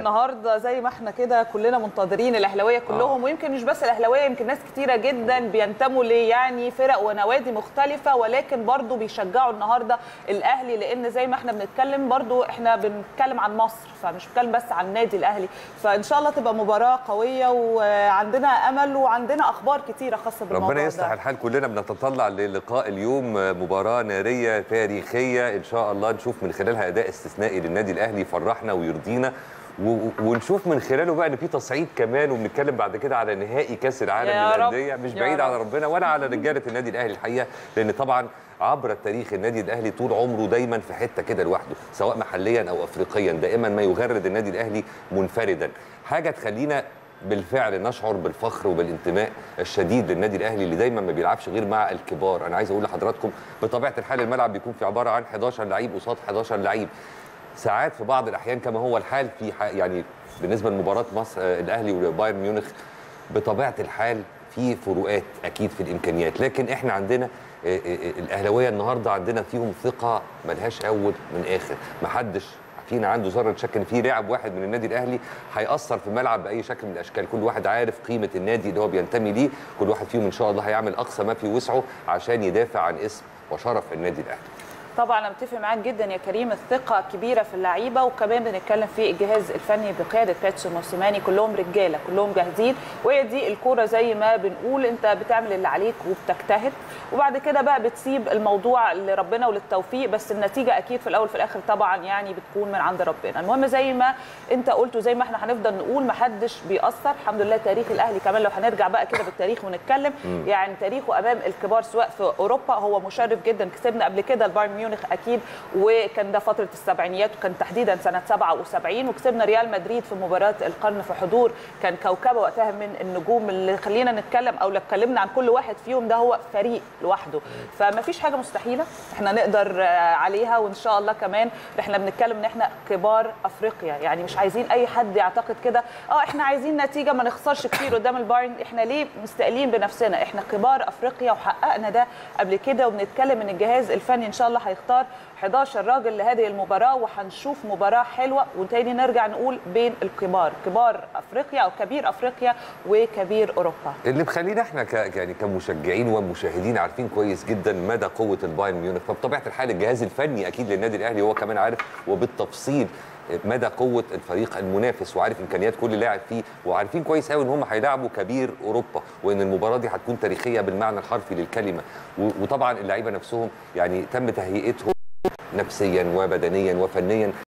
النهارده زي ما احنا كده كلنا منتظرين الاهلاويه كلهم ويمكن مش بس الاهلاويه يمكن ناس كتيره جدا بينتموا ليه يعني فرق ونوادي مختلفه ولكن برضو بيشجعوا النهارده الاهلي لان زي ما احنا بنتكلم برضو احنا بنتكلم عن مصر فمش بنتكلم بس عن النادي الاهلي فان شاء الله تبقى مباراه قويه وعندنا امل وعندنا اخبار كتيره خاصه بالموضوع ربنا ده. يصلح الحال كلنا بنتطلع للقاء اليوم مباراة نارية تاريخية إن شاء الله نشوف من خلالها أداء استثنائي للنادي الأهلي يفرحنا ويرضينا و- ونشوف من خلاله بقى ان في تصعيد كمان وبنتكلم بعد كده على نهائي كاس العالم يا رب. للانديه مش يا بعيد رب. على ربنا ولا على رجاله النادي الاهلي الحقيقه لان طبعا عبر التاريخ النادي الاهلي طول عمره دايما في حته كده لوحده سواء محليا او افريقيا دائما ما يغرد النادي الاهلي منفردا حاجه تخلينا بالفعل نشعر بالفخر وبالانتماء الشديد للنادي الاهلي اللي دايما ما بيلعبش غير مع الكبار انا عايز اقول لحضراتكم بطبيعه الحال الملعب بيكون في عباره عن 11 لعيب قصاد 11 لعيب ساعات في بعض الاحيان كما هو الحال في ح- يعني بالنسبه لمباراه مصر آه، الاهلي وبايرن ميونخ بطبيعه الحال في فروقات اكيد في الامكانيات لكن احنا عندنا آه، آه، آه، الاهلاويه النهارده عندنا فيهم ثقه ملهاش اول من اخر محدش فينا عنده ذره شك ان في لاعب واحد من النادي الاهلي هيأثر في الملعب باي شكل من الاشكال كل واحد عارف قيمه النادي اللي هو بينتمي ليه كل واحد فيهم ان شاء الله هيعمل اقصى ما في وسعه عشان يدافع عن اسم وشرف النادي الاهلي طبعا انا متفق معاك جدا يا كريم الثقه كبيره في اللعيبه وكمان بنتكلم في الجهاز الفني بقياده باتسو موسيماني كلهم رجاله كلهم جاهزين وهي دي الكوره زي ما بنقول انت بتعمل اللي عليك وبتجتهد وبعد كده بقى بتسيب الموضوع لربنا وللتوفيق بس النتيجه اكيد في الاول في الاخر طبعا يعني بتكون من عند ربنا المهم زي ما انت قلت وزي ما احنا هنفضل نقول ما حدش بيأثر الحمد لله تاريخ الاهلي كمان لو هنرجع بقى كده بالتاريخ ونتكلم يعني تاريخه امام الكبار سواء في اوروبا هو مشرف جدا كسبنا قبل كده البايرن ميونخ اكيد وكان ده فتره السبعينيات وكان تحديدا سنه 77 وكسبنا ريال مدريد في مباراه القرن في حضور كان كوكبه وقتها من النجوم اللي خلينا نتكلم او لو اتكلمنا عن كل واحد فيهم ده هو فريق لوحده فما فيش حاجه مستحيله احنا نقدر آه، عليها وان شاء الله كمان احنا بنتكلم ان احنا كبار افريقيا يعني مش عايزين اي حد يعتقد كده اه احنا عايزين نتيجه ما نخسرش كتير قدام البايرن احنا ليه مستقلين بنفسنا احنا كبار افريقيا وحققنا ده قبل كده وبنتكلم ان الجهاز الفني ان شاء الله هيختار 11 راجل لهذه المباراه وهنشوف مباراه حلوه وتاني نرجع نقول بين الكبار كبار افريقيا او كبير افريقيا وكبير اوروبا اللي مخلينا احنا ك... يعني كمشجعين ومشاهدين عارفين كويس جدا مدى قوه البايرن ميونخ فبطبيعه الحال الجهاز الفني اكيد للنادي الاهلي هو كمان عارف وبالتفصيل مدى قوه الفريق المنافس وعارف امكانيات كل لاعب فيه وعارفين كويس قوي ان هم هيلاعبوا كبير اوروبا وان المباراه دي هتكون تاريخيه بالمعنى الحرفي للكلمه و... وطبعا اللعيبه نفسهم يعني تم تهيئتهم نفسيا وبدنيا وفنيا